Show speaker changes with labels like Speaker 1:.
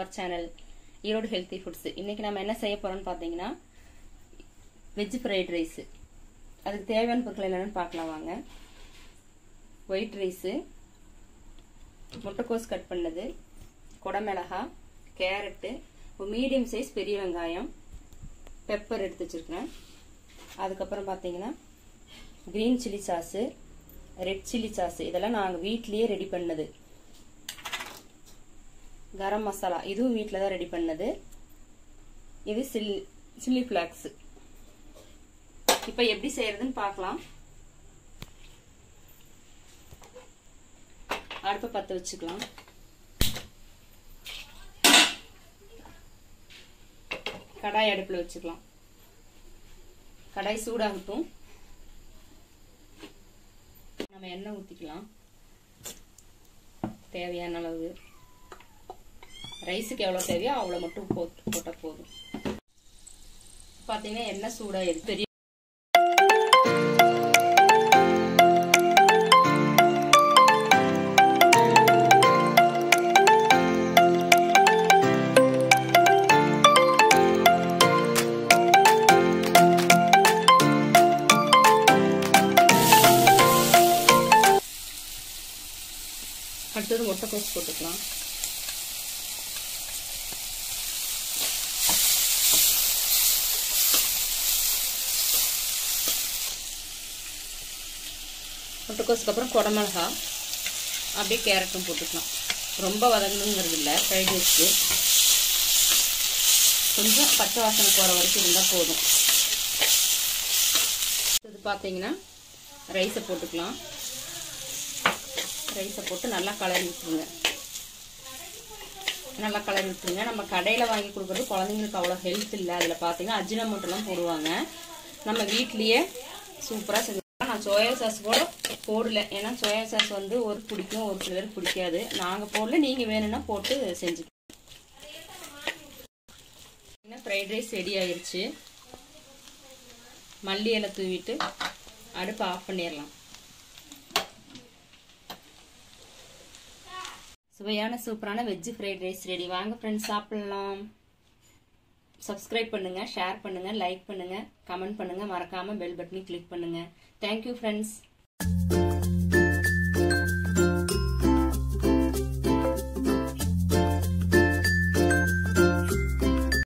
Speaker 1: அவர் channel Erode healthy foods இன்னைக்கு நம்ம என்ன செய்ய போறோம்னு பார்த்தீங்கன்னா வெஜ் ஃப்ரைட் ரைஸ் அதுக்கு தேவையான பொருட்கள் என்னென்னு பார்க்கலாம் வாங்க ஒயிட் ரைஸு முட்டைக்கோஸ் கட் பண்ணது குடமிளகா கேரட்டு ஒரு மீடியம் சைஸ் பெரிய வெங்காயம் பெப்பர் எடுத்து வச்சிருக்கிறேன் அதுக்கப்புறம் பார்த்தீங்கன்னா green chilli sauce red chilli sauce இதெல்லாம் நாங்கள் வீட்லேயே ரெடி பண்ணது கரம் மசாலா இதுவும் வீட்டில் தான் ரெடி பண்ணது இது சில்லி சில்லி ஃப்ளாக்ஸ் இப்போ எப்படி செய்யறதுன்னு பார்க்கலாம் அடுப்பை பற்ற வச்சுக்கலாம் கடாய் அடுப்பில் வச்சுக்கலாம் கடாய் சூடாகட்டும் நம்ம எண்ணெய் ஊற்றிக்கலாம் தேவையான அளவு ரைஸுக்கு எவ்வளோ தேவையோ அவ்வளோ மட்டும் போட்டு போட்டால் போதும் பார்த்தீங்கன்னா எண்ணெய் சூடாகிடுது பெரிய அடுத்தது முட்டைக்கோஸ் போட்டுக்கலாம் முட்டைக்கோஸுக்கு அப்புறம் குடமிளகா அப்படியே கேரட்டும் போட்டுக்கலாம் ரொம்ப வதங்கணுங்கிறது இல்லை ஃப்ரைட் ரைஸ்க்கு கொஞ்சம் பச்சை வாசனை போகிற வரைக்கும் இருந்தால் போதும் இது பார்த்தீங்கன்னா ரைஸை போட்டுக்கலாம் ரைஸை போட்டு நல்லா கலரி விட்டுருங்க நல்லா கலரி விட்டுருங்க நம்ம கடையில் வாங்கி கொடுக்குறது குழந்தைங்களுக்கு அவ்வளோ ஹெல்த் இல்லை அதில் பார்த்தீங்கன்னா அஜினமோட்டெல்லாம் போடுவாங்க நம்ம வீட்லேயே சூப்பராக செஞ்சு நான் சோயா சாஸ் கூட போடல ஏன்னா சோயா சாஸ் வந்து ஒரு பிடிக்கும் ஒரு சிலருக்கு பிடிக்காது நாங்கள் போடல நீங்கள் வேணும்னா போட்டு செஞ்சுக்கலாம் ஃப்ரைட் ரைஸ் ரெடி ஆயிருச்சு மல்லி இலை தூவிட்டு அடுப்பை ஆஃப் பண்ணிடலாம் சுவையான சூப்பரான வெஜ் ஃப்ரைட் ரைஸ் ரெடி வாங்க ஃப்ரெண்ட்ஸ் சாப்பிடலாம் சப்ஸ்கிரைப் பண்ணுங்க ஷேர் பண்ணுங்க லைக் பண்ணுங்க கமெண்ட் பண்ணுங்க மறக்காம பெல் பட்டனை கிளிக் பண்ணுங்க தேங்க்யூ ஃப்ரெண்ட்ஸ்